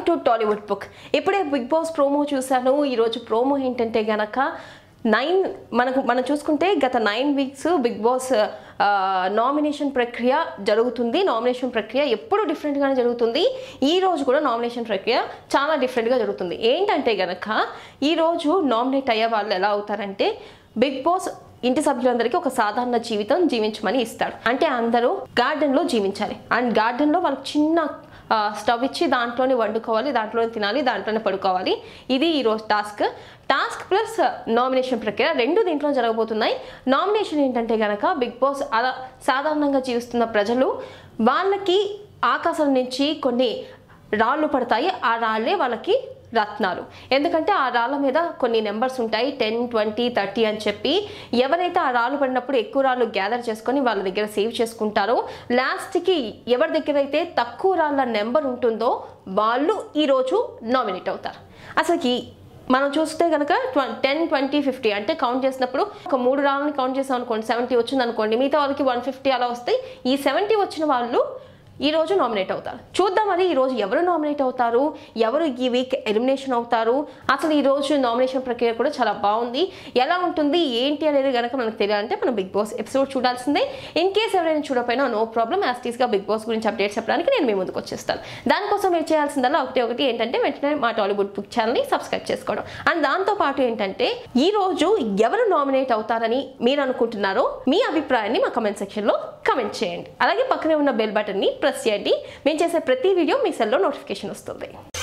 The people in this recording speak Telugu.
టు టాలీవుడ్ బుక్ ఇప్పుడే బిగ్ బాస్ ప్రోమో చూశాను ఈరోజు ప్రోమో ఏంటంటే గనక నైన్ మనకు మనం చూసుకుంటే గత nine weeks Bigg Boss nomination ప్రక్రియ జరుగుతుంది నామినేషన్ ప్రక్రియ ఎప్పుడు డిఫరెంట్గానే జరుగుతుంది ఈ రోజు కూడా నామినేషన్ ప్రక్రియ చాలా డిఫరెంట్గా జరుగుతుంది ఏంటంటే గనక ఈ రోజు నామినేట్ అయ్యే వాళ్ళు ఎలా అవుతారంటే బిగ్ బాస్ ఇంటి సభ్యులందరికీ ఒక సాధారణ జీవితం జీవించమని ఇస్తాడు అంటే అందరూ గార్డెన్లో జీవించాలి అండ్ గార్డెన్లో వాళ్ళకి చిన్న ఆ, స్టవ్ ఇచ్చి దాంట్లోనే వండుకోవాలి దాంట్లోనే తినాలి దాంట్లోనే పడుకోవాలి ఇది ఈరోజు టాస్క్ టాస్క్ ప్లస్ నామినేషన్ ప్రక్రియ రెండు దీంట్లో జరగబోతున్నాయి నామినేషన్ ఏంటంటే కనుక బిగ్ బాస్ అలా సాధారణంగా జీవిస్తున్న ప్రజలు వాళ్ళకి ఆకాశం నుంచి కొన్ని రాళ్ళు పడతాయి ఆ రాళ్ళే వాళ్ళకి రత్నాలు ఎందుకంటే ఆ రాళ్ళ మీద కొన్ని నెంబర్స్ ఉంటాయి టెన్ ట్వంటీ థర్టీ అని చెప్పి ఎవరైతే ఆ రాళ్ళు పడినప్పుడు ఎక్కువ రాళ్ళు గ్యాదర్ చేసుకొని వాళ్ళ దగ్గర సేవ్ చేసుకుంటారో లాస్ట్కి ఎవరి దగ్గర అయితే తక్కువ రాళ్ళ నెంబర్ ఉంటుందో వాళ్ళు ఈరోజు నామినేట్ అవుతారు అసలుకి మనం చూస్తే కనుక టెన్ ట్వంటీ ఫిఫ్టీ అంటే కౌంట్ చేసినప్పుడు ఒక మూడు రాళ్ళని కౌంట్ చేసాం అనుకోండి సెవెంటీ వచ్చింది అనుకోండి మిగతా వాళ్ళకి వన్ ఫిఫ్టీ అలా వస్తాయి ఈ సెవెంటీ వచ్చిన వాళ్ళు ఈ రోజు నామినేట్ అవుతారు చూద్దాం మరి ఈ రోజు ఎవరు నామినేట్ అవుతారు ఎవరు ఈ వీక్ ఎలిమినేషన్ అవుతారు అసలు ఈ రోజు నామినేషన్ ప్రక్రియ కూడా చాలా బాగుంది ఎలా ఉంటుంది ఏంటి అనేది కనుక మనకు తెలియాలంటే మనం బిగ్ బాస్ ఎపిసోడ్ చూడాల్సిందే ఇన్ కేస్ ఎవరైనా చూడకపోయినా నో ప్రాబ్లం యాస్టీస్గా బిగ్ బాస్ గురించి అప్డేట్స్ చెప్పడానికి నేను మీ ముందుకు వచ్చేస్తాను దానికోసం మీరు చేయాల్సిందల్లా ఒకటి ఒకటి ఏంటంటే వెంటనే మా టాలీవుడ్ బుక్ ఛానల్ని సబ్స్క్రైబ్ చేసుకోవడం అండ్ దాంతో పాటు ఏంటంటే ఈ రోజు ఎవరు నామినేట్ అవుతారని మీరు అనుకుంటున్నారో మీ అభిప్రాయాన్ని మా కమెంట్ సెక్షన్లో కమెంట్ చేయండి అలాగే పక్కనే ఉన్న బెల్ బటన్ని ప్రెస్ చేయండి మేము చేసే ప్రతి వీడియో మీ సెల్లో నోటిఫికేషన్ వస్తుంది